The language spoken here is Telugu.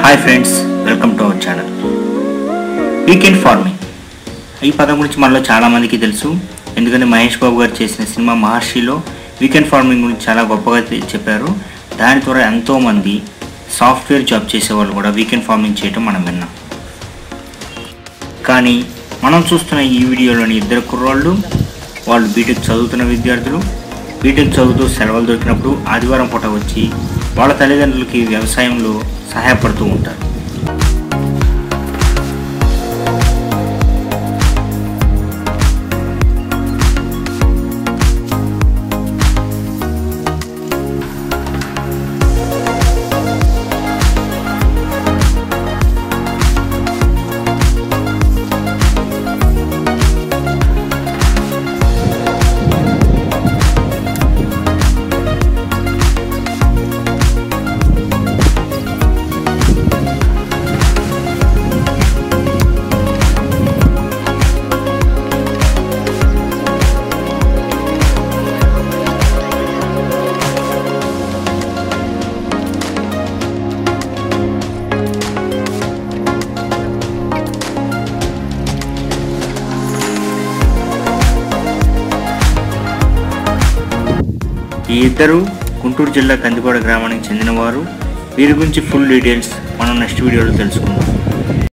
hi friends welcome to our channel weekend farming ఈ పదం గురించి మనలో చాలామందికి తెలుసు ఎందుకంటే మహేష్ బాబు గారు చేసిన సినిమా మహర్షిలో వీకెండ్ ఫార్మింగ్ గురించి చాలా గొప్పగా తె- చెప్పారు దాని ద్వారా ఎంతోమంది సాఫ్ట్వేర్ జాబ్ చేసేవాళ్ళు కూడా వీకెండ్ ఫార్మింగ్ చేయటం మనం విన్నాం కానీ మనం చూస్తున్న ఈ వీడియోలోని ఇద్దరు కుర్రాళ్ళు వాళ్ళు బీటెక్ చదువుతున్న విద్యార్థులు బీటెక్ చదువుతూ సెలవులు దొరికినప్పుడు ఆదివారం పూట వచ్చి వాళ్ళ తల్లిదండ్రులకి వ్యవసాయంలో సహాయపడుతూ ఉంటారు ఈ ఇద్దరు గుంటూరు జిల్లా కందిపాడ గ్రామానికి చెందినవారు వీరి గురించి ఫుల్ డీటెయిల్స్ మనం నెక్స్ట్ వీడియోలో తెలుసుకుందాం